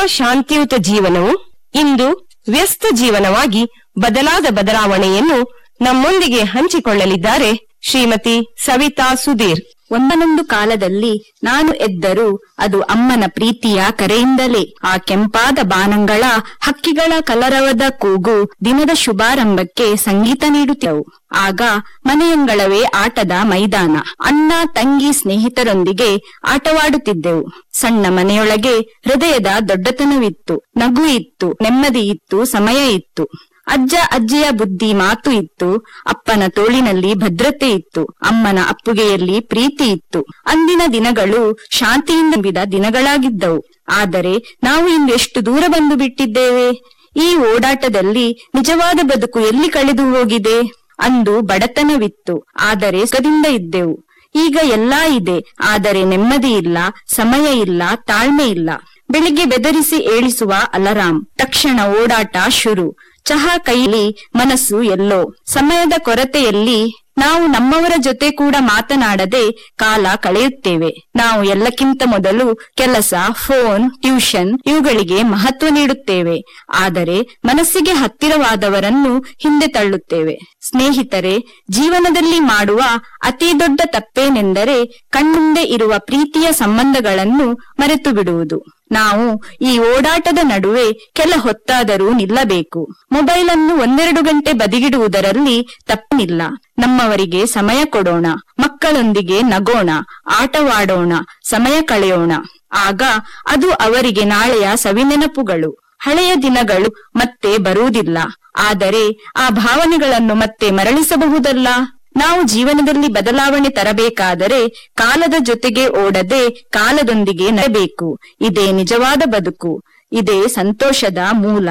ಶಾಂತಿಯುತ ಜೀವನವು ಇಂದು ವ್ಯಸ್ತ ಜೀವನವಾಗಿ ಬದಲಾದ ಬದಲಾವಣೆಯನ್ನು ನಮ್ಮೊಂದಿಗೆ ಹಂಚಿಕೊಳ್ಳಲಿದ್ದಾರೆ ಶ್ರೀಮತಿ ಸವಿತಾ ಸುಧೀರ್ ಒಂದನೊಂದು ಕಾಲದಲ್ಲಿ ನಾನು ಎದ್ದರೂ ಅದು ಅಮ್ಮನ ಪ್ರೀತಿಯ ಕರೆಯಿಂದಲೇ ಆ ಕೆಂಪಾದ ಬಾನಂಗಳ ಹಕ್ಕಿಗಳ ಕಲರವದ ಕೂಗು ದಿನದ ಶುಭಾರಂಭಕ್ಕೆ ಸಂಗೀತ ನೀಡುತ್ತವು ಆಗ ಮನೆಯಂಗಳವೇ ಆಟದ ಮೈದಾನ ಅಣ್ಣ ತಂಗಿ ಸ್ನೇಹಿತರೊಂದಿಗೆ ಆಟವಾಡುತ್ತಿದ್ದೆವು ಸಣ್ಣ ಮನೆಯೊಳಗೆ ಹೃದಯದ ದೊಡ್ಡತನವಿತ್ತು ನಗು ಇತ್ತು ನೆಮ್ಮದಿ ಇತ್ತು ಸಮಯ ಇತ್ತು ಅಜ್ಜ ಅಜ್ಜಿಯ ಬುದ್ಧಿ ಮಾತು ಇತ್ತು ಅಪ್ಪನ ತೋಳಿನಲ್ಲಿ ಭದ್ರತೆ ಇತ್ತು ಅಮ್ಮನ ಅಪ್ಪುಗೆಯಲ್ಲಿ ಪ್ರೀತಿ ಇತ್ತು ಅಂದಿನ ದಿನಗಳು ಶಾಂತಿಯಿಂದ ತುಂಬಿದ ದಿನಗಳಾಗಿದ್ದವು ಆದರೆ ನಾವು ಇಂದು ಎಷ್ಟು ದೂರ ಬಂದು ಬಿಟ್ಟಿದ್ದೇವೆ ಈ ಓಡಾಟದಲ್ಲಿ ನಿಜವಾದ ಬದುಕು ಎಲ್ಲಿ ಕಳೆದು ಹೋಗಿದೆ ಅಂದು ಬಡತನವಿತ್ತು ಆದರೆ ಸುಖದಿಂದ ಇದ್ದೆವು ಈಗ ಎಲ್ಲಾ ಇದೆ ಆದರೆ ನೆಮ್ಮದಿ ಇಲ್ಲ ಸಮಯ ಇಲ್ಲ ತಾಳ್ಮೆ ಇಲ್ಲ ಬೆಳಿಗ್ಗೆ ಬೆದರಿಸಿ ಏಳಿಸುವ ಅಲರಾಂ ತಕ್ಷಣ ಓಡಾಟ ಶುರು ಚಹಾ ಕೈಲಿ ಮನಸ್ಸು ಎಲ್ಲೋ ಸಮಯದ ಕೊರತೆಯಲ್ಲಿ ನಾವು ನಮ್ಮವರ ಜೊತೆ ಕೂಡ ಮಾತನಾಡದೆ ಕಾಲ ಕಳೆಯುತ್ತೇವೆ ನಾವು ಎಲ್ಲಕ್ಕಿಂತ ಮೊದಲು ಕೆಲಸ ಫೋನ್ ಟ್ಯೂಷನ್ ಇವುಗಳಿಗೆ ಮಹತ್ವ ನೀಡುತ್ತೇವೆ ಆದರೆ ಮನಸ್ಸಿಗೆ ಹತ್ತಿರವಾದವರನ್ನು ಹಿಂದೆ ತಳ್ಳುತ್ತೇವೆ ಸ್ನೇಹಿತರೆ ಜೀವನದಲ್ಲಿ ಮಾಡುವ ಅತಿ ದೊಡ್ಡ ತಪ್ಪೇನೆಂದರೆ ಕಣ್ಮುಂದೆ ಇರುವ ಪ್ರೀತಿಯ ಸಂಬಂಧಗಳನ್ನು ಮರೆತು ಬಿಡುವುದು ನಾವು ಈ ಓಡಾಟದ ನಡುವೆ ಕೆಲ ಹೊತ್ತಾದರೂ ನಿಲ್ಲಬೇಕು ಮೊಬೈಲ್ ಅನ್ನು ಒಂದೆರಡು ಗಂಟೆ ಬದಿಗಿಡುವುದರಲ್ಲಿ ತಪ್ಪನಿಲ್ಲ ನಮ್ಮವರಿಗೆ ಸಮಯ ಕೊಡೋಣ ಮಕ್ಕಳೊಂದಿಗೆ ನಗೋಣ ಆಟವಾಡೋಣ ಸಮಯ ಕಳೆಯೋಣ ಆಗ ಅದು ಅವರಿಗೆ ನಾಳೆಯ ಸವಿನೆನಪುಗಳು ಹಳೆಯ ದಿನಗಳು ಮತ್ತೆ ಬರುವುದಿಲ್ಲ ಆದರೆ ಆ ಭಾವನೆಗಳನ್ನು ಮತ್ತೆ ಮರಳಿಸಬಹುದಲ್ಲ ನಾವು ಜೀವನದಲ್ಲಿ ಬದಲಾವಣೆ ತರಬೇಕಾದರೆ ಕಾಲದ ಜೊತೆಗೆ ಓಡದೆ ಕಾಲದೊಂದಿಗೆ ನಡಬೇಕು ಇದೇ ನಿಜವಾದ ಬದುಕು ಇದೇ ಸಂತೋಷದ ಮೂಲ